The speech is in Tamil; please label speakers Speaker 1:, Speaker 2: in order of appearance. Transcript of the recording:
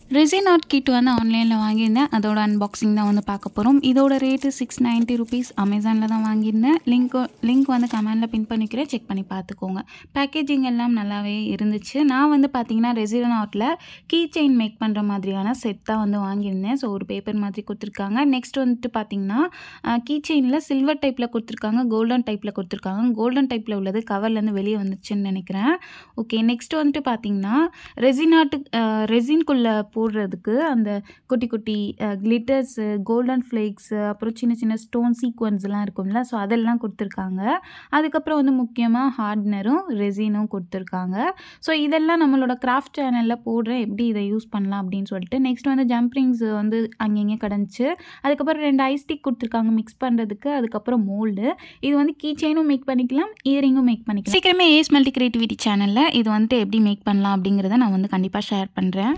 Speaker 1: ரெசின் ஆர்ட் கிட் வந்து ஆன்லைனில் வாங்கியிருந்தேன் அதோட அன்பாக்சிங் தான் வந்து பார்க்க போகிறோம் இதோட ரேட்டு சிக்ஸ் நைன்ட்டி ருபீஸ் அமேசானில் தான் வாங்கியிருந்தேன் லிங்க் லிங்க் வந்து கமெண்டில் பின் பண்ணிக்கிறேன் செக் பண்ணி பார்த்துக்கோங்க பேக்கேஜிங் எல்லாம் நல்லாவே இருந்துச்சு நான் வந்து பார்த்தீங்கன்னா ரெசிடன் ஆர்ட்டில் கீ செயின் மேக் பண்ணுற மாதிரியான செட் தான் வந்து வாங்கியிருந்தேன் ஸோ ஒரு பேப்பர் மாதிரி கொடுத்துருக்காங்க நெக்ஸ்ட் வந்துட்டு பார்த்தீங்கன்னா கீ செயினில் சில்வர் டைப்பில் கொடுத்துருக்காங்க கோல்டன் டைப்பில் கொடுத்துருக்காங்க கோல்டன் டைப்பில் உள்ளது கவர்லேருந்து வெளியே வந்துச்சுன்னு நினைக்கிறேன் ஓகே நெக்ஸ்ட் வந்துட்டு பார்த்தீங்கன்னா ரெசினாட்டு ரெசின்குள்ளே போடுறதுக்கு அந்த குட்டி குட்டி கிளிட்டர்ஸு கோல்டன் ஃப்ளேக்ஸு அப்புறம் சின்ன சின்ன ஸ்டோன் சீக்வன்ஸ்லாம் இருக்கும்ல ஸோ அதெல்லாம் கொடுத்துருக்காங்க அதுக்கப்புறம் வந்து முக்கியமாக ஹார்ட்னரும் ரெசினும் கொடுத்துருக்காங்க ஸோ இதெல்லாம் நம்மளோட கிராஃப்ட் சேனலில் போடுறேன் எப்படி இதை யூஸ் பண்ணலாம் அப்படின்னு சொல்லிட்டு நெக்ஸ்ட் வந்து ஜம்ப்ரிங்ஸ் வந்து அங்கங்கே கிடந்துச்சு அதுக்கப்புறம் ரெண்டு ஐ ஸ்டிக் கொடுத்துருக்காங்க மிக்ஸ் பண்ணுறதுக்கு அதுக்கப்புறம் மோல்டு இது வந்து கீ செயினும் மேக் பண்ணிக்கலாம் இயரிங்கும் மேக் பண்ணிக்கலாம் சீக்கிரமே ஏஸ் மல்டி கிரியேட்டிவிட்டி சேனலில் இது வந்துட்டு எப்படி மேக் பண்ணலாம் அப்படிங்கிறத நான் வந்து கண்டிப்பாக ஷேர் பண்ணுறேன்